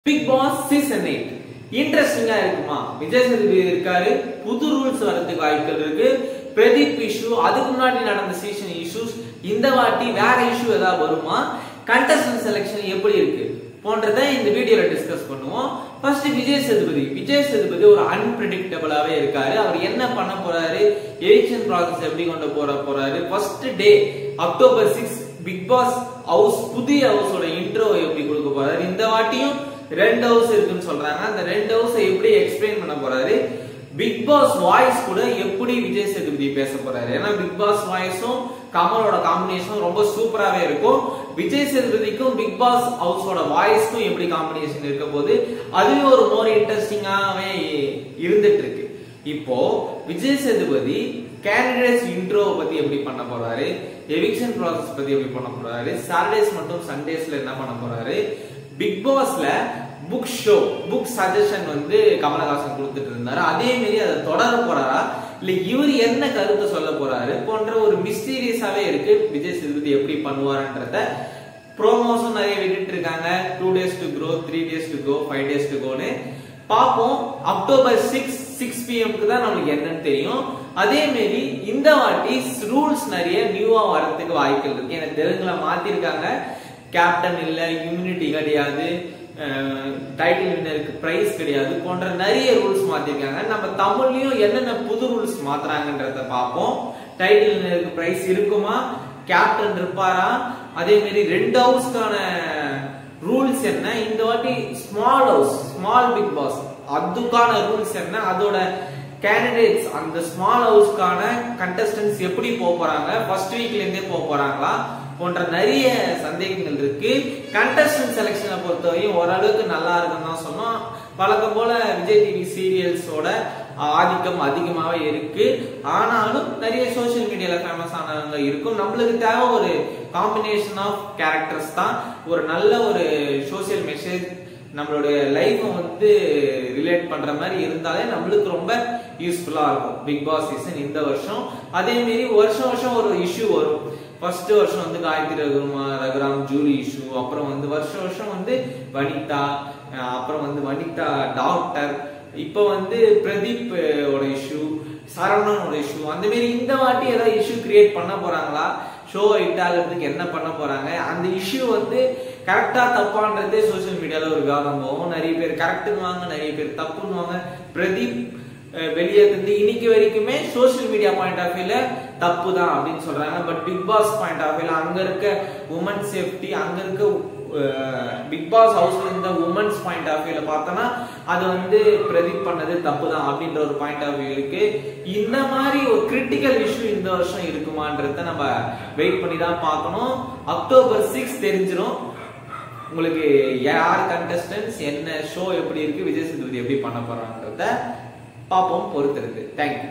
big Boss season eight இன்ட்ரெஸ்டிங்கா இருக்குமா விஜய் சேதுபதி இருக்காரு புது ரூல்ஸ் வரதுக்கு வாய்ப்புகள் இருக்கு பிரதீப் இஷ்யூ அதுக்கு முன்னாடி நடந்த சீசன் இஷ்யூஸ் இந்த வாட்டி வேற இஷ்யூ ஏதாவது வருமா கண்டஸ்டன்ட் செலெக்ஷன் எப்படி இருக்கு போன்றதை இந்த வீடியோல டிஸ்கஸ் பண்ணுவோம் ஃபர்ஸ்ட் விஜய் சேதுபதி விஜய் சேதுபதி ஒரு அன்பிரடிக்டபிளாவே இருக்காரு அவர் என்ன பண்ண போறாரு எலெக்ஷன் ப்ராசஸ் எப்படி கொண்டு போற போறாரு first day October six big boss house புதிய ஹவுஸோட இன்ட்ரோ எப்படி கொடுக்க போறாரு இந்த வாட்டியும் ரெண்டு ஹவுஸ் இருக்குன்னு சொல்றாங்க அந்த ரெண்டு ஹவுஸ் எப்படி எக்ஸ்பிளைன் பண்ண போறாரு பிக் பாஸ் வாய்ஸ் கூட எப்படி விஜய் சேதுபதி பேச போறாரு ஏன்னா பிக் பாஸ் வாய்ஸும் கமலோட காம்பினேஷனும் ரொம்ப சூப்பராகவே இருக்கும் விஜய் சேதுபதிக்கும் பிக் பாஸ் ஹவுஸோட வாய்ஸ்க்கும் எப்படி காம்பினேஷன் இருக்க போது அதுவே ஒரு மோர் இன்ட்ரெஸ்டிங்காகவே இருந்துட்டு இருக்கு இப்போ விஜய் சேதுபதி கேண்டிடேட்ஸ் இன்ட்ரோ பத்தி எப்படி பண்ண போறாரு எவிக்ஷன் ப்ராசஸ் பத்தி எப்படி பண்ண போறாரு சாட்டர்டேஸ் மற்றும் சண்டேஸ்ல என்ன பண்ண போறாரு பிக் பாஸ்ல புக் ஷோ புக் சஜஷன் வந்து கமலஹாசன் கொடுத்துட்டு இருந்தாரு அதே மாதிரி அதை தொடர போறாரா இல்ல இவர் என்ன கருத்தை சொல்ல போறாரு போன்ற ஒரு மிஸ்டீரியஸாவே இருக்கு விஜய் சேதுபதி எப்படி பண்ணுவாருன்றத ப்ரோமோஸும் நிறைய விட்டுட்டு இருக்காங்க two days to go three days to go five days to கோன்னு பார்ப்போம் அக்டோபர் சிக்ஸ் சிக்ஸ் பிஎம்க்கு தான் நம்மளுக்கு என்னன்னு தெரியும் அதே மாரி இந்த வாட்டி ரூல்ஸ் நிறைய நியூவா வரதுக்கு வாய்ப்புகள் இருக்கு எனக்கு தெலுங்குல மாத்திருக்காங்க கேப்டன் இல்ல இம்யூனிட்டி கிடையாது டைட்டில் வின்னருக்கு பிரைஸ் கிடையாது போன்ற நிறைய ரூல்ஸ் மாத்திருக்காங்க நம்ம தமிழ்லயும் என்னென்ன புது ரூல்ஸ் மாத்துறாங்கன்றத பார்ப்போம் டைட்டில் வின்னருக்கு பிரைஸ் இருக்குமா கேப்டன் இருப்பாரா அதே மாதிரி ரெண்டு ஹவுஸ்க்கான ரூல்ஸ் என்ன இந்த வாட்டி small house small big boss அதுக்கான ரூல்ஸ் என்ன அதோட கேண்டிடேட்ஸ் அந்த ஸ்மால் ஹவுஸ்க்கான கண்டஸ்டன்ஸ் எப்படி போக போறாங்க ஃபர்ஸ்ட் வீக்ல இருந்தே போக போறாங்களா போன்ற நிறைய சந்தேகங்கள் இருக்கு கண்டஸ்டன்ட் செலெக்ஷனை பொறுத்தவரையும் ஓரளவுக்கு நல்லா இருக்குன்னு தான் சொன்னோம் வழக்கம் போல விஜய் டிவி சீரியல்ஸோட ஆதிக்கம் அதிகமாவே இருக்கு ஆனாலும் நிறைய சோசியல் மீடியால ஃபேமஸ் ஆனவங்க இருக்கும் நம்மளுக்கு தேவை ஒரு காம்பினேஷன் ஆஃப் கேரக்டர்ஸ் தான் ஒரு நல்ல ஒரு சோசியல் மெசேஜ் நம்மளுடைய லைஃப் வந்து ரிலேட் பண்ற மாதிரி இருந்தாலே நம்மளுக்கு ரொம்ப யூஸ்ஃபுல்லா இருக்கும் பிக் பாஸ் சீசன் இந்த வருஷம் அதே மாரி வருஷம் வருஷம் ஒரு இஷ்யூ வரும் ஃபர்ஸ்ட் வருஷம் வந்து காயத்ரி ரகுமா ரகுராம் ஜூலி இஷ்யூ அப்புறம் வந்து வருஷம் வருஷம் வந்து வனிதா அப்புறம் வந்து வனிதா டாக்டர் இப்போ வந்து பிரதீப் ஓட இஷ்யூ சரவணனோட இஷ்யூ அந்த மாதிரி இந்த வாட்டி ஏதாவது இஷ்யூ கிரியேட் பண்ண போறாங்களா ஷோ ஹிட் ஆகிறதுக்கு என்ன பண்ண போறாங்க அந்த இஷ்யூ வந்து கரெக்டா தப்பான்றதே சோசியல் மீடியால ஒரு விவாதம் போகும் நிறைய பேர் கரெக்டுன்னுவாங்க நிறைய பேர் தப்புன்னுவாங்க பிரதீப் வெளியே இருந்து இன்னைக்கு வரைக்குமே சோசியல் மீடியா பாயிண்ட் ஆஃப் வியூல தப்பு தான் அப்படின்னு சொல்றாங்க but big boss point of வியூல அங்க இருக்க உமன் சேஃப்டி அங்க இருக்க பிக் பாஸ் ஹவுஸ்ல இருந்த உமன்ஸ் பாயிண்ட் ஆஃப் வியூல பார்த்தோம்னா அது வந்து பிரதிப் பண்ணது தப்பு தான் அப்படின்ற ஒரு பாயிண்ட் ஆஃப் வியூ இருக்கு இந்த மாதிரி ஒரு கிரிட்டிக்கல் இஷ்யூ இந்த வருஷம் இருக்குமான்றத நம்ம வெயிட் பண்ணி தான் பார்க்கணும் அக்டோபர் சிக்ஸ் தெரிஞ்சிடும் உங்களுக்கு யார் கண்டஸ்டன்ஸ் என்ன ஷோ எப்படி இருக்கு விஜய் சேதுபதி எப்படி பண்ண போறான்றத பார்ப்போம் பொறுத்திருக்கு தேங்க்யூ